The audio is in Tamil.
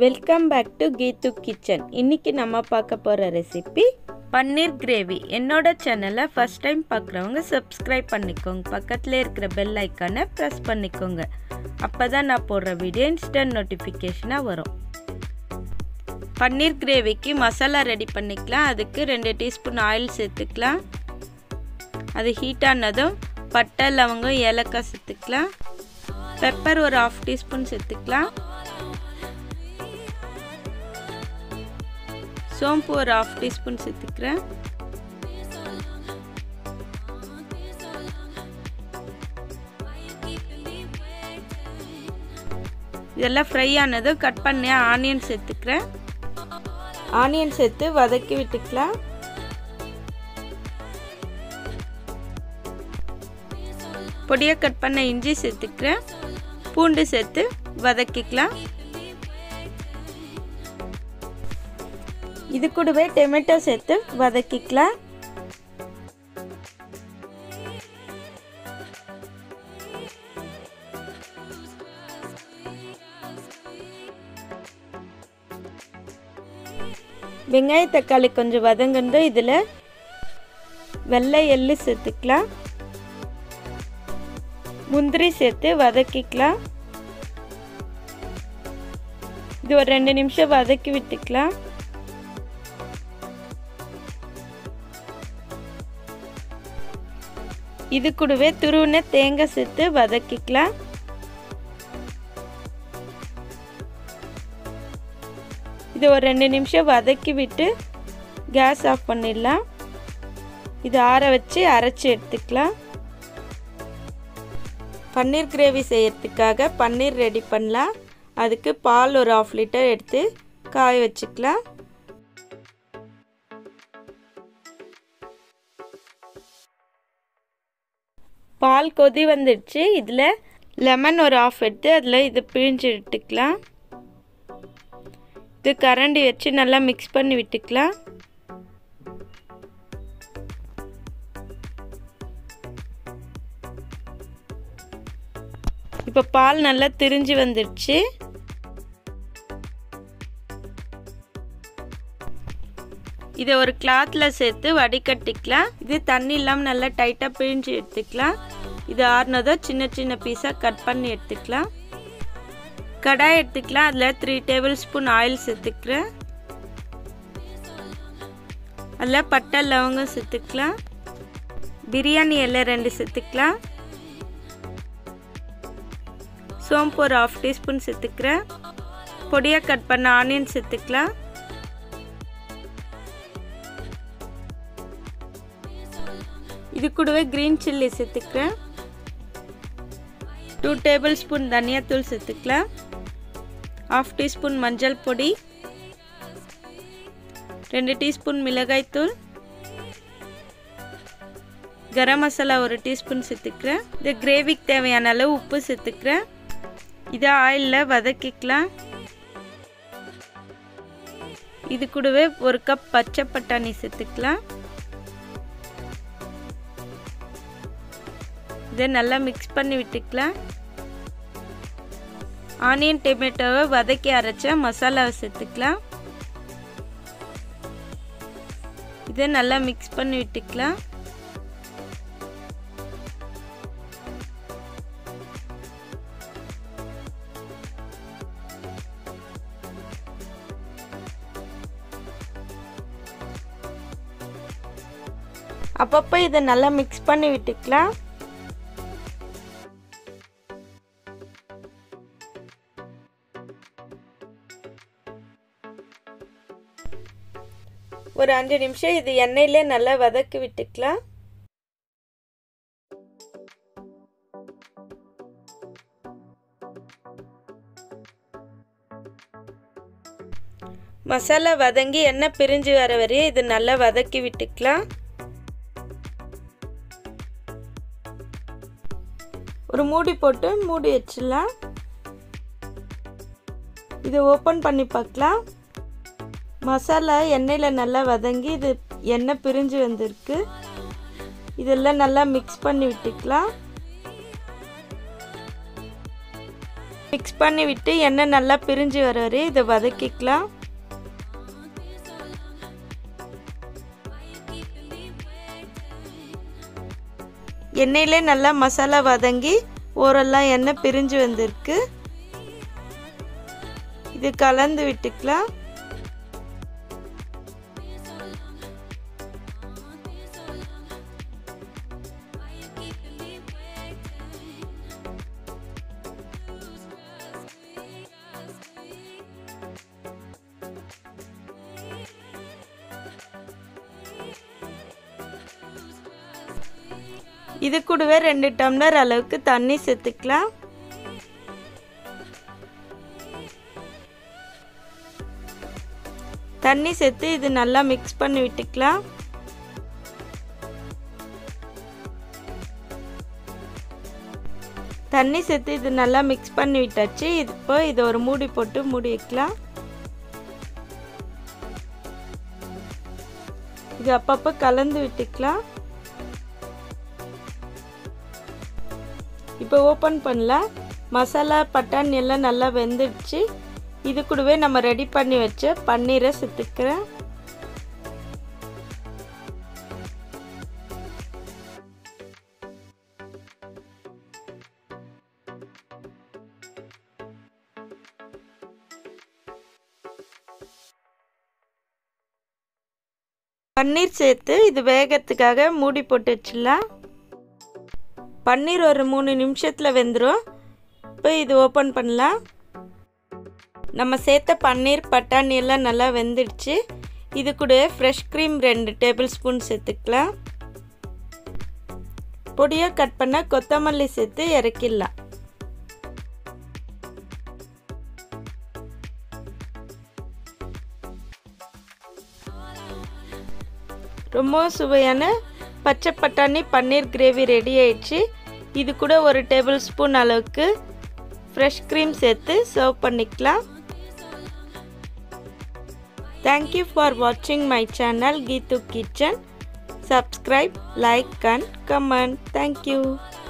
welcome back to Keethu kitchen இன்னைக்கு நம்ம பார்க்க போகிற ரெசிபி பன்னீர் கிரேவி என்னோட சேனலை ஃபஸ்ட் டைம் பார்க்குறவங்க சப்ஸ்கிரைப் பண்ணிக்கோங்க பக்கத்தில் இருக்கிற பெல் ஐக்கானை ப்ரெஸ் பண்ணிக்கோங்க அப்போ தான் நான் போடுற வீடியோ இன்ஸ்டன்ட் நோட்டிஃபிகேஷனாக வரும் பன்னீர் கிரேவிக்கு மசாலா ரெடி பண்ணிக்கலாம் அதுக்கு ரெண்டு டீஸ்பூன் ஆயில் சேர்த்துக்கலாம் அது ஹீட் ஆனதும் பட்டை லவங்கம் ஏலக்காய் சேர்த்துக்கலாம் பெப்பர் ஒரு ஆஃப் டீஸ்பூன் சேர்த்துக்கலாம் சோம்பு ஒரு ஆஃப் டீஸ்பூன் சேர்த்துக்கிறேன் இதெல்லாம் ஃப்ரை ஆனதும் கட் பண்ணி ஆனியன் சேர்த்துக்கிறேன் ஆனியன் சேர்த்து வதக்கி விட்டுக்கலாம் பொடியாக கட் பண்ண இஞ்சி சேர்த்துக்கிறேன் பூண்டு சேர்த்து வதக்கிக்கலாம் இது கூடவே டொமேட்டோ சேர்த்து வதக்கிக்கலாம் வெங்காய தக்காளி கொஞ்சம் வதங்குந்து இதில் வெள்ளை எள்ளு சேர்த்துக்கலாம் முந்திரி சேர்த்து வதக்கிக்கலாம் இது ஒரு ரெண்டு நிமிஷம் வதக்கி விட்டுக்கலாம் இது கூடவே துருவின தேங்காய் சேர்த்து வதக்கிக்கலாம் இது ஒரு ரெண்டு நிமிஷம் வதக்கி விட்டு கேஸ் ஆஃப் பண்ணிடலாம் இது ஆற வச்சு அரைச்சி எடுத்துக்கலாம் பன்னீர் கிரேவி செய்யறதுக்காக பன்னீர் ரெடி பண்ணலாம் அதுக்கு பால் ஒரு ஆஃப் லிட்டர் எடுத்து காய வச்சுக்கலாம் பால் கொதி வந்துடுச்சு இதில் லெமன் ஒரு ஆஃப் எடுத்து அதில் இது பிழிஞ்சு விட்டுக்கலாம் இது கரண்டி வச்சு நல்லா மிக்ஸ் பண்ணி விட்டுக்கலாம் இப்போ பால் நல்லா திரிஞ்சு வந்துடுச்சு இதை ஒரு கிளாத்தில் சேர்த்து வடிகட்டிக்கலாம் இது தண்ணி இல்லாமல் நல்லா டைட்டாக பிழிஞ்சு எடுத்துக்கலாம் இது ஆறுனதோ சின்ன சின்ன பீஸாக கட் பண்ணி எடுத்துக்கலாம் கடாய் எடுத்துக்கலாம் அதில் த்ரீ டேபிள் ஸ்பூன் ஆயில் சேர்த்துக்கிறேன் அதில் பட்டை லவங்கம் சேர்த்துக்கலாம் பிரியாணி எல்லாம் ரெண்டு சேர்த்துக்கலாம் சோம்பு ஒரு ஆஃப் டீஸ்பூன் சேர்த்துக்கிறேன் பொடியாக கட் பண்ண ஆனியன் சேர்த்துக்கலாம் இது கூடவே க்ரீன் சில்லி சேர்த்துக்கிறேன் டூ டேபிள் ஸ்பூன் தனியாத்தூள் சேர்த்துக்கலாம் ஆஃப் டீஸ்பூன் மஞ்சள் பொடி ரெண்டு டீஸ்பூன் மிளகாய்த்தூள் கரம் மசாலா ஒரு டீஸ்பூன் சேர்த்துக்கிறேன் இந்த கிரேவிக்கு தேவையான அளவு உப்பு சேர்த்துக்கிறேன் இதை ஆயிலில் வதக்கிக்கலாம் இது கூடவே ஒரு கப் பச்சை பட்டாணி சேர்த்துக்கலாம் இதை நல்லா மிக்ஸ் பண்ணி விட்டுக்கலாம் ஆனியன் டொமேட்டோவை வதக்கி அரைச்ச மசாலாவை சேர்த்துக்கலாம் இதை நல்லா மிக்ஸ் பண்ணி விட்டுக்கலாம் அப்பப்போ இதை நல்லா மிக்ஸ் பண்ணி விட்டுக்கலாம் ஒரு அஞ்சு நிமிஷம் இது எண்ணெயிலே நல்லா வதக்கி விட்டுக்கலாம் மசாலா வதங்கி எண்ணெய் பிரிஞ்சு வர வரையும் இது நல்லா வதக்கி விட்டுக்கலாம் ஒரு மூடி போட்டு மூடி வச்சிடலாம் இதை ஓப்பன் பண்ணி பார்க்கலாம் மசாலா எண்ணெயில் நல்லா வதங்கி இது எண்ணெய் பிரிஞ்சு வந்திருக்கு இதெல்லாம் நல்லா மிக்ஸ் பண்ணி விட்டுக்கலாம் மிக்ஸ் பண்ணி விட்டு எண்ணெய் நல்லா பிரிஞ்சு வர வரை இதை வதக்கிக்கலாம் எண்ணெயிலே நல்லா மசாலா வதங்கி ஓரெல்லாம் எண்ணெய் பிரிஞ்சு வந்திருக்கு இது கலந்து விட்டுக்கலாம் இது கூடவே ரெண்டு டம்ளர் அளவுக்கு தண்ணி சேர்த்துக்கலாம் தண்ணி சேர்த்து இது நல்லா மிக்ஸ் பண்ணி விட்டுக்கலாம் தண்ணி சேர்த்து இது நல்லா மிக்ஸ் பண்ணி விட்டாச்சு இப்போ இதை ஒரு மூடி போட்டு மூடி வைக்கலாம் இது அப்பப்போ கலந்து விட்டுக்கலாம் இப்போ ஓப்பன் பண்ணலாம் மசாலா பட்டாணி எல்லாம் நல்லா வெந்துடுச்சு இது கூடவே நம்ம ரெடி பண்ணி வச்ச பன்னீரை சேர்த்துக்கிறேன் பன்னீர் சேர்த்து இது வேகத்துக்காக மூடி போட்டு வச்சிடலாம் பன்னீர் ஒரு மூணு நிமிஷத்தில் வெந்துடும் இப்போ இது ஓப்பன் பண்ணலாம் நம்ம சேர்த்த பன்னீர் பட்டாணி எல்லாம் நல்லா வெந்துடுச்சு இது கூட ஃப்ரெஷ் க்ரீம் ரெண்டு டேபிள் ஸ்பூன் சேர்த்துக்கலாம் பொடியாக கட் பண்ண கொத்தமல்லி சேர்த்து இறக்கிடலாம் ரொம்ப சுவையான பச்சை பட்டாணி பன்னீர் கிரேவி ரெடி ஆயிடுச்சு இது கூட ஒரு டேபிள் ஸ்பூன் அளவுக்கு ஃப்ரெஷ் க்ரீம் சேர்த்து சர்வ் பண்ணிக்கலாம் தேங்க்யூ ஃபார் வாட்சிங் my channel Keethu kitchen subscribe like and comment thank you